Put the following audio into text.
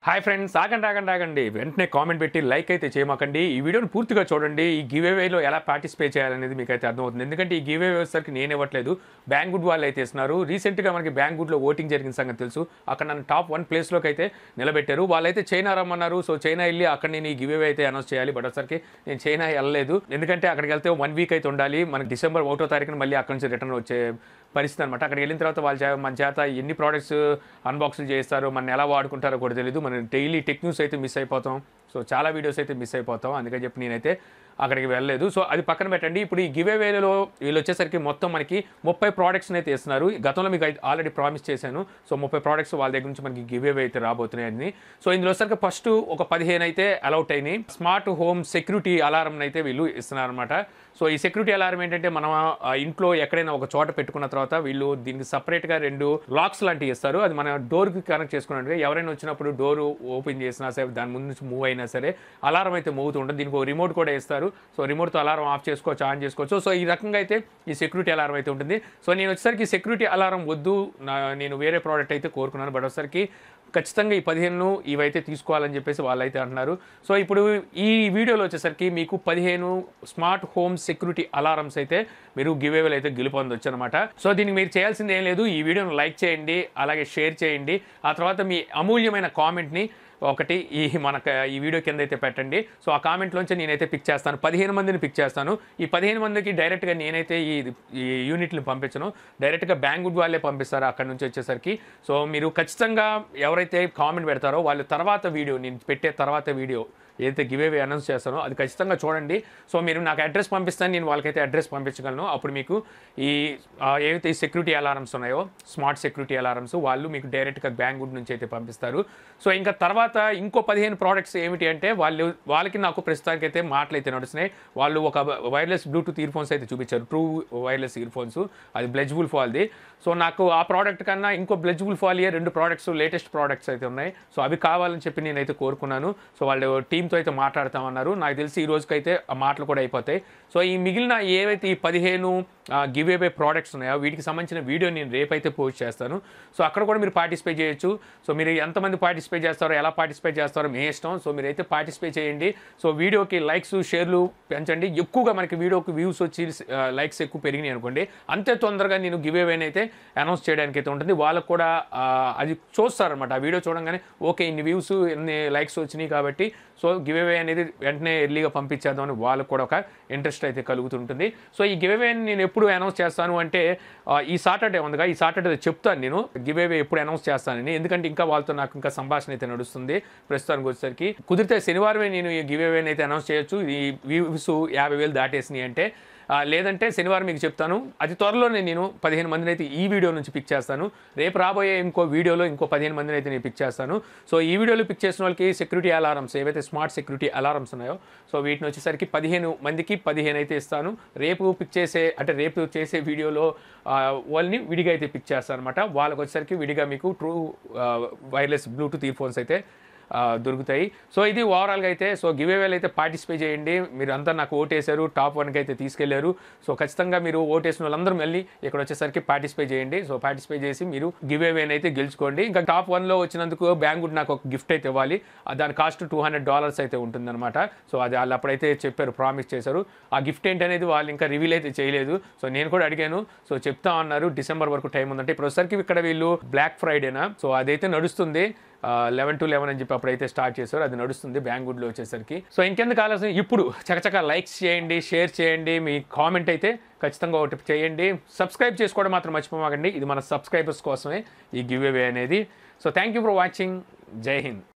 hi friends ఆగండి ఆగండి ఆగండి వెంటనే కామెంట్ పెట్టి లైక్ అయితే చేయమాకండి ఈ వీడియోని పూర్తిగా చూడండి ఈ గివ్ అవేలో ఎలా పార్టిసిపేట్ చేయాలనేది మీకు అయితే అర్థమవుతుంది ఎందుకంటే ఈ గివ్ అవే వచ్చేసరికి నేను ఇవ్వట్లేదు బ్యాంక్ గుడ్ వాళ్ళు అయితే ఇస్తున్నారు రీసెంట్గా మనకి బ్యాంక్ గుడ్లో ఓటింగ్ జరిగిన సంగతి తెలుసు అక్కడ నన్ను టాప్ వన్ ప్లేస్లోకి అయితే నిలబెట్టారు వాళ్ళైతే చైనా రమ్మన్నారు సో చైనా వెళ్ళి అక్కడ నేను ఈ గివ్ అవే అయితే అనౌన్స్ చేయాలి బట్ వచ్చరికి నేను చైనా వెళ్ళలేదు ఎందుకంటే అక్కడికి వెళ్తే వన్ వీక్ అయితే ఉండాలి మనకి డిసెంబర్ ఒకటో తారీఖున మళ్ళీ అక్కడి నుంచి రిటర్న్ వచ్చే పరిస్థితి అనమాట అక్కడికి వెళ్ళిన తర్వాత వాళ్ళ చే- మన చేత ఎన్ని ప్రోడక్ట్స్ అన్బాక్సింగ్ చేస్తారు మన ఎలా వాడుకుంటారో కూడా తెలియదు మనం డైలీ టెక్ న్యూస్ అయితే మిస్ అయిపోతాం సో చాలా వీడియోస్ అయితే మిస్ అయిపోతాం అందుకని చెప్పి నేనైతే అక్కడికి వెళ్ళలేదు సో అది పక్కన పెట్టండి ఇప్పుడు ఈ గివ్ అవేలో వీళ్ళు వచ్చేసరికి మొత్తం మనకి ముప్పై ప్రోడక్ట్స్ని అయితే ఇస్తున్నారు గతంలో మీకు ఆల్రెడీ ప్రామిస్ చేశాను సో ముప్పై ప్రోడక్ట్స్ వాళ్ళ దగ్గర నుంచి మనకి గివ్ అవే అయితే రాబోతున్నాయని సో ఇందులో వచ్చేసరికి ఫస్ట్ ఒక పదిహేను అయితే అలౌట్ అయినాయి స్మార్ట్ హోమ్ సెక్యూరిటీ అలారం అయితే వీళ్ళు ఇస్తున్నారు అనమాట సో ఈ సెక్యూరిటీ అలారం ఏంటంటే మనం ఆ ఇంట్లో ఎక్కడైనా ఒక చోట పెట్టుకున్న తర్వాత వీళ్ళు దీనికి సపరేట్గా రెండు లాక్స్ లాంటివి ఇస్తారు అది మన డోర్కి కనెక్ట్ చేసుకున్నట్టుగా ఎవరైనా వచ్చినప్పుడు డోర్ ఓపెన్ చేసినా సరే దాని ముందు నుంచి మూవ్ అయినా సరే అలారం అయితే మోగుతూ ఉంటుంది దీనికి ఒక రిమోట్ కూడా ఇస్తారు సో రిమోట్తో అలారం ఆఫ్ చేసుకోవచ్చు ఆన్ చేసుకోవచ్చు సో ఈ రకంగా అయితే ఈ సెక్యూరిటీ అలారం అయితే ఉంటుంది సో నేను వచ్చేసరికి సెక్యూరిటీ అలారం వద్దు నా- నేను వేరే ప్రోడక్ట్ అయితే కోరుకున్నాను బట్ వచ్చేసరికి ఖచ్చితంగా ఈ పదిహేను ఇవైతే తీసుకోవాలని చెప్పేసి వాళ్ళైతే అంటున్నారు సో ఇప్పుడు ఈ వీడియోలో వచ్చేసరికి మీకు పదిహేను స్మార్ట్ హోమ్ సెక్యూరిటీ అలారమ్స్ అయితే మీరు గివ్ అవేలు అయితే గెలుపొందొచ్చు అనమాట సో దీనికి మీరు చేయాల్సింది ఏం లేదు ఈ వీడియోను లైక్ చేయండి అలాగే షేర్ చేయండి ఆ తర్వాత మీ అమూల్యమైన కామెంట్ని ఒకటి ఈ మనకు ఈ వీడియో కింద అయితే పెట్టండి సో ఆ కామెంట్లోంచి నేనైతే పిక్ చేస్తాను పదిహేను మందిని పిక్ చేస్తాను ఈ పదిహేను మందికి డైరెక్ట్గా నేనైతే ఈ ఈ యూనిట్ని పంపించను డైరెక్ట్గా బ్యాంక్ వాళ్ళే పంపిస్తారు అక్కడ నుంచి వచ్చేసరికి సో మీరు ఖచ్చితంగా ఎవరైతే కామెంట్ పెడతారో వాళ్ళు తర్వాత వీడియో నేను పెట్టే తర్వాత వీడియో ఏదైతే గివ్ అవే అనౌన్స్ చేస్తానో అది ఖచ్చితంగా చూడండి సో మీరు నాకు అడ్రస్ పంపిస్తాను నేను వాళ్ళకైతే అడ్రస్ పంపించగలను అప్పుడు మీకు ఈ ఆ, ఏవైతే ఈ సెక్యూరిటీ అలారమ్స్ ఉన్నాయో స్మార్ట్ సెక్యూరిటీ అలారమ్స్ వాళ్ళు మీకు డైరెక్ట్గా బ్యాంక్ గుడ్ నుంచి అయితే పంపిస్తారు సో ఇంకా తర్వాత ఇంకో పదిహేను ప్రోడక్ట్స్ ఏమిటి అంటే వాళ్ళు వాళ్ళకి నాకు ప్రస్తుతానికి అయితే మాటలు అయితే నడుస్తున్నాయి వాళ్ళు ఒక వైర్లెస్ బ్లూటూత్ ఇయర్ ఫోన్స్ అయితే చూపించారు ట్రూ వైర్లెస్ ఇయర్ ఫోన్స్ అది బ్లెజ్బుల్ ఫాల్ది సో నాకు ఆ ప్రోడక్ట్ కన్నా ఇంకో బ్లెజ్బుల్ ఫాలియే రెండు ప్రోడక్ట్స్ లేటెస్ట్ ప్రోడక్ట్స్ అయితే ఉన్నాయి సో అవి కావాలని చెప్పి నేనైతే కోరుకున్నాను సో వాళ్ళు టీంతో అయితే మాట్లాడతామన్నారు నాకు తెలిసి ఈ రోజుకైతే ఆ మాటలు కూడా అయిపోతాయి సో ఈ మిగిలిన ఏవైతే ఈ పదిహేను గివ్ అవే ప్రోడక్ట్స్ ఉన్నాయో వీటికి సంబంధించిన వీడియో నేను రేపైతే పోస్ట్ చేస్తాను సో అక్కడ కూడా మీరు పార్టిసిపేట్ చేయొచ్చు సో మీరు ఎంతమంది పార్టిసిపేట్ చేస్తారో ఎలా పార్టిసిపేట్ చేస్తారో మీ ఇష్టం సో మీరైతే పార్టిసిపేట్ చేయండి సో వీడియోకి లైక్స్ షేర్లు పెంచండి ఎక్కువగా మనకి వీడియోకి వ్యూస్ వచ్చి లైక్స్ ఎక్కువ పెరిగినాయి అనుకోండి అంతే తొందరగా నేను గివ్ అవేని అయితే అనౌన్స్ చేయడానికి అయితే ఉంటుంది వాళ్ళకు కూడా ఆ, అది చూస్తారనమాట ఆ వీడియో చూడంగానే ఓకే ఇన్ని వ్యూస్ ఇన్ని లైక్స్ వచ్చినాయి కాబట్టి సో గివ్ అవే అనేది వెంటనే ఎర్లీగా పంపించేద్దాం అని వాళ్ళకు కూడా ఒక ఇంట్రెస్ట్ అయితే కలుగుతుంటుంది సో ఈ గివ్ అవేని నేను ఎప్పుడు అనౌన్స్ చేస్తాను అంటే ఆ, ఈ సాటర్డే ఉందిగా ఈ సాటర్డే చెప్తాను నేను గివ్ అవే ఎప్పుడు అనౌన్స్ చేస్తానని ఎందుకంటే ఇంకా వాళ్ళతో నాకు ఇంకా సంభాషణ అయితే నడుస్తుంది ప్రస్తుతానికి వచ్చేసరికి కుదిరితే శనివారమే నేను ఈ గివ్ అవేని అయితే అనౌన్స్ చేయొచ్చు ఈ వ్యూస్ యాభై వేలు దాటేసినాయి అంటే ఆ, లేదంటే శనివారం మీకు చెప్తాను అతి త్వరలోనే నేను పదిహేను మందిని అయితే ఈ వీడియో నుంచి పిక్ చేస్తాను రేపు రాబోయే ఇంకో వీడియోలో ఇంకో పదిహేను మందిని అయితే నేను పిక్ చేస్తాను సో ఈ వీడియోలో పిక్ చేసిన వాళ్ళకి సెక్యూరిటీ అలారమ్స్ ఏవైతే స్మార్ట్ సెక్యూరిటీ అలారమ్స్ ఉన్నాయో సో వీటిని వచ్చేసరికి పదిహేను మందికి పదిహేను అయితే ఇస్తాను రేపు పిక్ చేసే అంటే రేపు చేసే వీడియోలో ఆ, వాళ్ళని విడిగా అయితే పిక్ చేస్తాను అనమాట వాళ్ళకి వచ్చేసరికి విడిగా మీకు true wireless bluetooth earphones అయితే ఆ, దొరుకుతాయి సో ఇది ఓవరాల్గా అయితే సో గివ్ అవేలు అయితే పార్టిసిపేట్ చేయండి మీరు అంతా నాకు ఓటేశారు టాప్ వన్కి అయితే తీసుకెళ్లారు సో ఖచ్చితంగా మీరు ఓటేసిన వాళ్ళందరూ మళ్ళీ ఇక్కడ వచ్చేసరికి పార్టిసిపేట్ చేయండి సో పార్టిసిపేట్ చేసి మీరు గివ్ అవేని అయితే గెలుచుకోండి ఇంకా టాప్ వన్లో వచ్చినందుకు బ్యాంక్ నాకు ఒక గిఫ్ట్ అయితే ఇవ్వాలి ఆ దాని కాస్ట్ టూ హండ్రెడ్ డాలర్స్ అయితే ఉంటుందన్నమాట సో అది వాళ్ళు అప్పుడైతే చెప్పారు ప్రామిస్ చేశారు ఆ గిఫ్ట్ ఏంటనేది వాళ్ళు ఇంకా రివీల్ అయితే చేయలేదు సో నేను కూడా అడిగాను సో చెప్తా అన్నారు డిసెంబర్ వరకు టైం ఉందంటే ఇప్పుడు వచ్చేసరికి ఇక్కడ వీళ్ళు బ్లాక్ ఫ్రైడేనా సో అదైతే నడుస్తుంది లెవెన్ టు లెవెన్ అని చెప్పి అప్పుడైతే స్టార్ట్ చేశారు అది నడుస్తుంది బ్యాంగుడ్లో వచ్చేసరికి సో ఇంకెందుకు ఆలస్యం ఇప్పుడు చకచక లైక్స్ చేయండి షేర్ చేయండి మీ కామెంట్ అయితే ఖచ్చితంగా ఒకటి చేయండి సబ్స్క్రైబ్ చేసుకోవడం మాత్రం మర్చిపోమాకండి ఇది మన సబ్స్క్రైబర్స్ కోసమే ఈ గివ్ అవే అనేది so thank you for watching Jai Hind